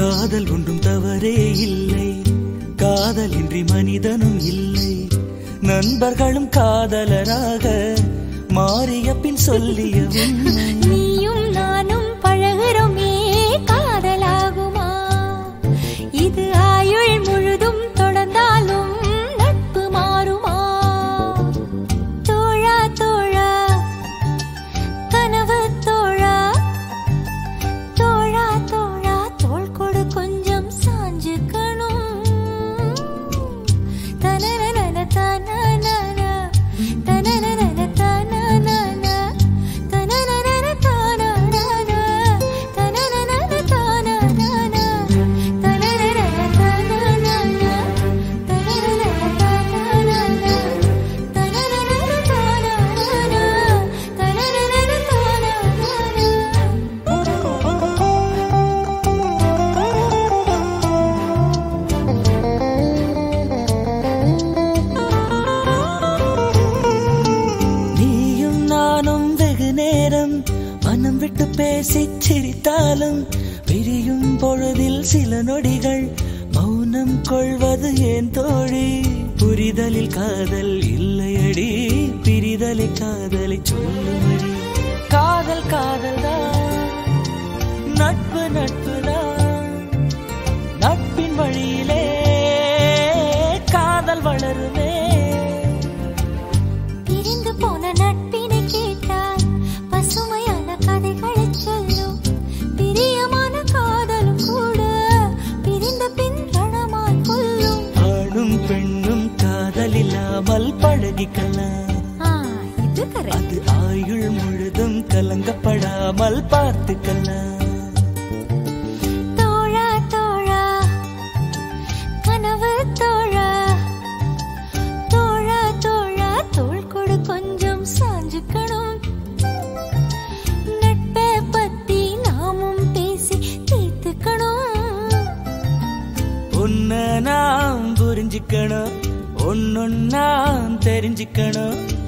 காதல் ஒன்றும் தவறே இல்லை காதலின்றி மனிதனும் இல்லை நண்பர்களும் காதலராக மாறிய பின் சொல்லிய உண்மை நீயும் நானும் பழகுறோமே காதலாகுமா இது ஆயுள் முழுதும் தொடர்ந்தாலும் நட்பு மாறுமா தோழா தோழா கனவு தோழா தோழா தோழா தோள் கொடு கொஞ்சம் சாஞ்சுக்கணும் தனனனன தனனன தனனனன தனனன தனனனன தனனன தனனனன தனனன தனனனன தனனன தனனனன தனனன தனனனன தனனன தனனனன நீயும் நானும் வெகு நேரம் மனம் விட்டு பேசி சிரித்தாலும் பிரியும் பொழுதில் சில நொடிகள் மௌனம் கொள்வது ஏன் தோழி புரிதலில் காதல் இல்லையடி பிரிதலை காதலை சொல்லுமடி காதல் காதல் தான் நட்பு நட்பு தான் நட்பின் வழியிலே காதல் வளருமே பிரிந்து போன நட்பினை கேட்டால் பசுமையான கதைகளை சொல்லும் பிரியமான காதலும் கூட பிரிந்த பின் ரணமாய் கொல்லும் ஆணும் பெண்ணும் காதலில்லாமல் பழகிக்கலாம் ஆ, இது correct. அது ஆயுள் முழுதும் கலங்கப்படாமல் பார்த்துக்கலாம் தோழா தோழா கனவு தோழா தோழா தோழா தோள் கொடு கொஞ்சம் சாஞ்சுக்கணும் நட்பை பத்தி நாமும் பேசி தீர்த்துக்கணும் உன்னை நாம் புரிஞ்சுக்கணும் ஒன்னொன்னா தெரிஞ்சுக்கணும்